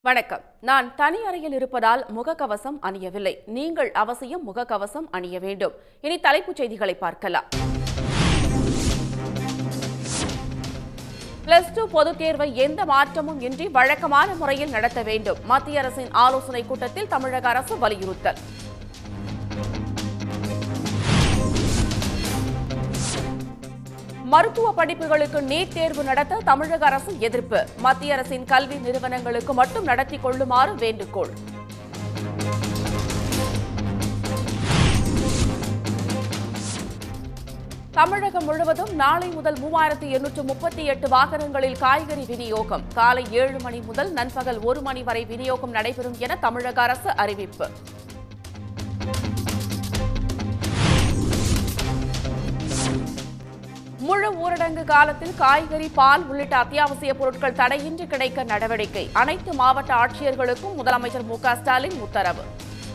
வணக்கம் நான் தனி அறையில் இருப்பதால் முகக்கவசம் அணியவில்லை நீங்கள் அவசியம் முகக்கவசம் அணிய வேண்டும் இனி தலைப்புச் செய்திகளை பார்க்கலாம் பிளஸ் டூ பொதுத் தேர்வை எந்த மாற்றமும் இன்றி வழக்கமான முறையில் நடத்த வேண்டும் மத்திய அரசின் ஆலோசனைக் கூட்டத்தில் தமிழக அரசு வலியுறுத்தல் மருத்துவ படிப்புகளுக்கு நீட் தேர்வு நடத்த தமிழக அரசு எதிர்ப்பு மத்திய அரசின் கல்வி நிறுவனங்களுக்கு மட்டும் நடத்தி கொள்ளுமாறு வேண்டுகோள் தமிழகம் முழுவதும் நாளை முதல் மூவாயிரத்தி எண்ணூற்று முப்பத்தி எட்டு வாகனங்களில் காய்கறி விநியோகம் காலை ஏழு மணி முதல் நண்பகல் ஒரு மணி வரை விநியோகம் நடைபெறும் என தமிழக அரசு அறிவிப்பு முழு ஊரடங்கு காலத்தில் காய்கறி பால் உள்ளிட்ட அத்தியாவசிய பொருட்கள் தடையின்றி கிடைக்க நடவடிக்கை அனைத்து மாவட்ட ஆட்சியர்களுக்கும் முதலமைச்சர் மு க ஸ்டாலின் உத்தரவு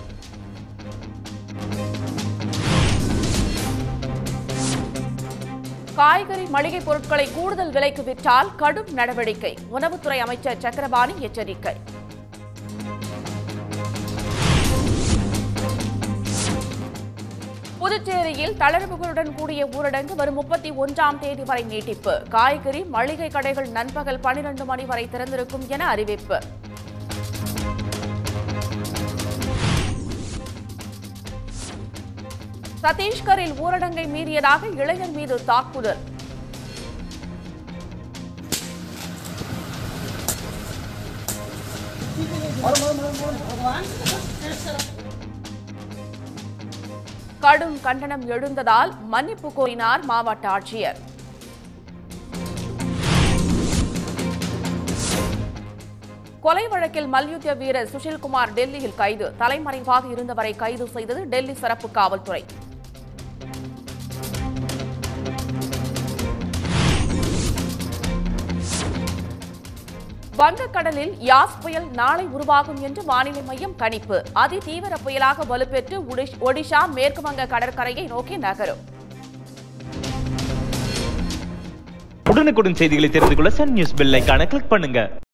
காய்கறி மளிகை பொருட்களை கூடுதல் விலைக்கு விற்றால் கடும் நடவடிக்கை உணவுத்துறை அமைச்சர் சக்கரபாணி எச்சரிக்கை புதுச்சேரியில் தளர்வுகளுடன் கூடிய ஊரடங்கு வரும் முப்பத்தி ஒன்றாம் தேதி வரை நீட்டிப்பு காய்கறி மளிகை கடைகள் நண்பகல் பனிரெண்டு மணி வரை திறந்திருக்கும் என அறிவிப்பு சத்தீஸ்கரில் ஊரடங்கை மீறியதாக இளைஞர் மீது தாக்குதல் கடும் கண்டனம் எழுந்ததால் மன்னிப்பு கோரினார் மாவட்ட ஆட்சியர் கொலை வழக்கில் மல்யுத்த வீரர் சுஷில்குமார் டெல்லியில் கைது தலைமறைவாக இருந்தவரை கைது செய்தது டெல்லி சிறப்பு காவல்துறை வங்கக்கடலில் யாஸ் புயல் நாளை உருவாகும் என்று வானிலை மையம் கணிப்பு அதி தீவிர புயலாக வலுப்பெற்று ஒடிஷ்- ஒடிஷா மேற்கு வங்க கடற்கரையை நோக்கி நகரும் உடனுக்குடன் செய்திகளை தெரிந்து கொள்ள சன் நியூஸ் பெல் ஐகானை கிளிக் பண்ணுங்க